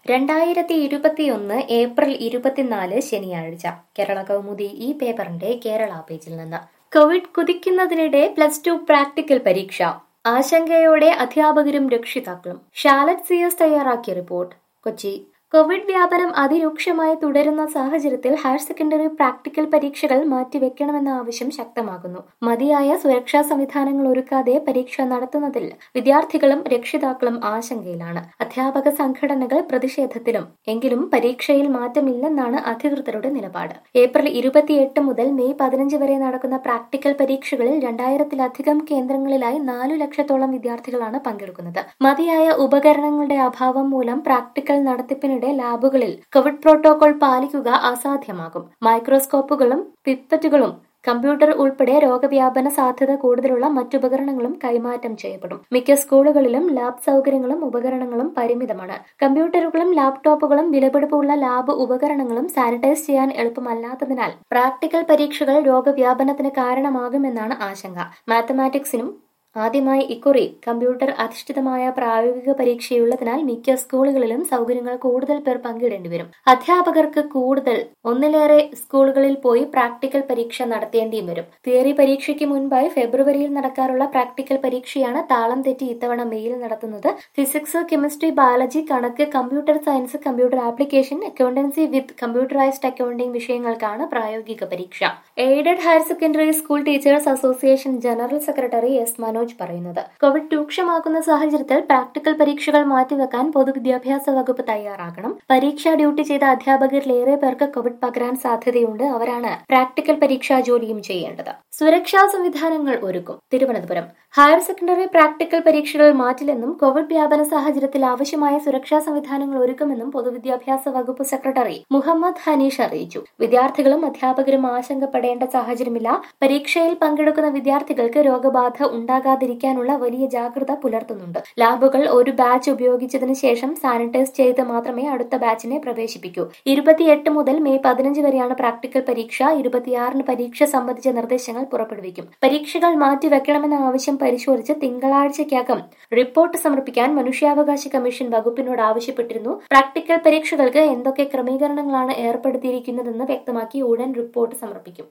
രണ്ടായിരത്തി ഇരുപത്തിയൊന്ന് ഏപ്രിൽ ഇരുപത്തിനാല് ശനിയാഴ്ച കേരള കൗമുദി ഈ പേപ്പറിന്റെ കേരള പേജിൽ നിന്ന് കോവിഡ് കുതിക്കുന്നതിനിടെ പ്ലസ് ടു പ്രാക്ടിക്കൽ പരീക്ഷ ആശങ്കയോടെ അധ്യാപകരും രക്ഷിതാക്കളും ഷാലറ്റ് സി എസ് തയ്യാറാക്കിയ റിപ്പോർട്ട് കൊച്ചി കോവിഡ് വ്യാപനം അതിരൂക്ഷമായി തുടരുന്ന സാഹചര്യത്തിൽ ഹയർ സെക്കൻഡറി പ്രാക്ടിക്കൽ പരീക്ഷകൾ മാറ്റിവെക്കണമെന്ന ആവശ്യം ശക്തമാകുന്നു മതിയായ സുരക്ഷാ സംവിധാനങ്ങൾ ഒരുക്കാതെ പരീക്ഷ നടത്തുന്നതിൽ വിദ്യാർത്ഥികളും രക്ഷിതാക്കളും ആശങ്കയിലാണ് അധ്യാപക സംഘടനകൾ പ്രതിഷേധത്തിലും എങ്കിലും പരീക്ഷയിൽ മാറ്റമില്ലെന്നാണ് അധികൃതരുടെ നിലപാട് ഏപ്രിൽ ഇരുപത്തിയെട്ട് മുതൽ മെയ് പതിനഞ്ച് വരെ നടക്കുന്ന പ്രാക്ടിക്കൽ പരീക്ഷകളിൽ രണ്ടായിരത്തിലധികം കേന്ദ്രങ്ങളിലായി നാലു ലക്ഷത്തോളം വിദ്യാർത്ഥികളാണ് പങ്കെടുക്കുന്നത് മതിയായ ഉപകരണങ്ങളുടെ അഭാവം മൂലം പ്രാക്ടിക്കൽ നടത്തിപ്പിനിടെ ലാബുകളിൽ കോവിഡ് പ്രോട്ടോകോൾ പാലിക്കുക അസാധ്യമാകും മൈക്രോസ്കോപ്പുകളും പിപ്പറ്റുകളും കമ്പ്യൂട്ടർ ഉൾപ്പെടെ രോഗവ്യാപന സാധ്യത കൂടുതലുള്ള മറ്റുപകരണങ്ങളും കൈമാറ്റം ചെയ്യപ്പെടും മിക്ക സ്കൂളുകളിലും ലാബ് സൗകര്യങ്ങളും ഉപകരണങ്ങളും പരിമിതമാണ് കമ്പ്യൂട്ടറുകളും ലാപ്ടോപ്പുകളും വിലപിടിപ്പുള്ള ലാബ് ഉപകരണങ്ങളും സാനിറ്റൈസ് ചെയ്യാൻ എളുപ്പമല്ലാത്തതിനാൽ പ്രാക്ടിക്കൽ പരീക്ഷകൾ രോഗവ്യാപനത്തിന് കാരണമാകുമെന്നാണ് ആശങ്ക മാത്തമാറ്റിക്സിനും ആദ്യമായി ഇക്കുറി കമ്പ്യൂട്ടർ അധിഷ്ഠിതമായ പ്രായോഗിക പരീക്ഷയുള്ളതിനാൽ മിക്ക സ്കൂളുകളിലും സൗകര്യങ്ങൾ കൂടുതൽ പേർ പങ്കിടേണ്ടി വരും അധ്യാപകർക്ക് കൂടുതൽ ഒന്നിലേറെ സ്കൂളുകളിൽ പോയി പ്രാക്ടിക്കൽ പരീക്ഷ നടത്തേണ്ടിയും വരും തിയറി പരീക്ഷയ്ക്ക് മുൻപായി ഫെബ്രുവരിയിൽ നടക്കാറുള്ള പ്രാക്ടിക്കൽ പരീക്ഷയാണ് താളം തെറ്റി ഇത്തവണ മെയ്യിൽ നടത്തുന്നത് ഫിസിക്സ് കെമിസ്ട്രി ബയോളജി കണക്ക് computer science computer application accountancy with computerised accounting വിഷയങ്ങൾക്കാണ് പ്രായോഗിക പരീക്ഷ aided higher secondary school teachers association general secretary S Manoj Manoj പറയുന്നത് കോവിഡ് രൂക്ഷമാക്കുന്ന സാഹചര്യത്തിൽ പ്രാക്ടിക്കൽ പരീക്ഷകൾ മാറ്റിവെക്കാൻ പൊതുവിദ്യാഭ്യാസ വകുപ്പ് തയ്യാറാകണം പരീക്ഷാ ഡ്യൂട്ടി ചെയ്ത അധ്യാപകരിലേറെ പേർക്ക് കോവിഡ് പകരാൻ സാധ്യതയുണ്ട് അവരാണ് പ്രാക്ടിക്കൽ പരീക്ഷാ ജോലിയും ചെയ്യേണ്ടത് സുരക്ഷാ സംവിധാനങ്ങൾ ഒരുക്കും തിരുവനന്തപുരം ഹയർ സെക്കൻഡറി പ്രാക്ടിക്കൽ പരീക്ഷകൾ മാറ്റില്ലെന്നും കോവിഡ് വ്യാപന സാഹചര്യത്തിൽ ആവശ്യമായ സുരക്ഷാ സംവിധാനങ്ങൾ ഒരുക്കുമെന്നും പൊതുവിദ്യാഭ്യാസ വകുപ്പ് സെക്രട്ടറി മുഹമ്മദ് ഹനീഷ് അറിയിച്ചു വിദ്യാർത്ഥികളും അധ്യാപകരും ആശങ്കപ്പെടേണ്ട സാഹചര്യമില്ല പരീക്ഷയിൽ പങ്കെടുക്കുന്ന വിദ്യാർത്ഥികൾക്ക് രോഗബാധ ഉണ്ടാകാൻ ഉണ്ടാകാതിരിക്കാനുള്ള വലിയ ജാഗ്രത പുലർത്തുന്നുണ്ട് ലാബുകൾ ഒരു ബാച്ച് ഉപയോഗിച്ചതിന് ശേഷം സാനിറ്റൈസ് ചെയ്ത് മാത്രമേ അടുത്ത ബാച്ചിനെ പ്രവേശിപ്പിക്കൂ ഇരുപത്തിയെട്ട് മുതൽ മെയ് പതിനഞ്ച് വരെയാണ് പ്രാക്ടിക്കൽ പരീക്ഷ ഇരുപത്തിയാറിന് പരീക്ഷ സംബന്ധിച്ച നിർദ്ദേശങ്ങൾ പുറപ്പെടുവിക്കും പരീക്ഷകൾ മാറ്റിവെക്കണമെന്ന ആവശ്യം പരിശോധിച്ച് തിങ്കളാഴ്ചയ്ക്കകം റിപ്പോർട്ട് സമർപ്പിക്കാൻ മനുഷ്യാവകാശ കമ്മീഷൻ വകുപ്പിനോട് ആവശ്യപ്പെട്ടിരുന്നു പ്രാക്ടിക്കൽ പരീക്ഷകൾക്ക് എന്തൊക്കെ ക്രമീകരണങ്ങളാണ് ഏർപ്പെടുത്തിയിരിക്കുന്നതെന്ന് വ്യക്തമാക്കി ഉടൻ റിപ്പോർട്ട് സമർപ്പിക്കും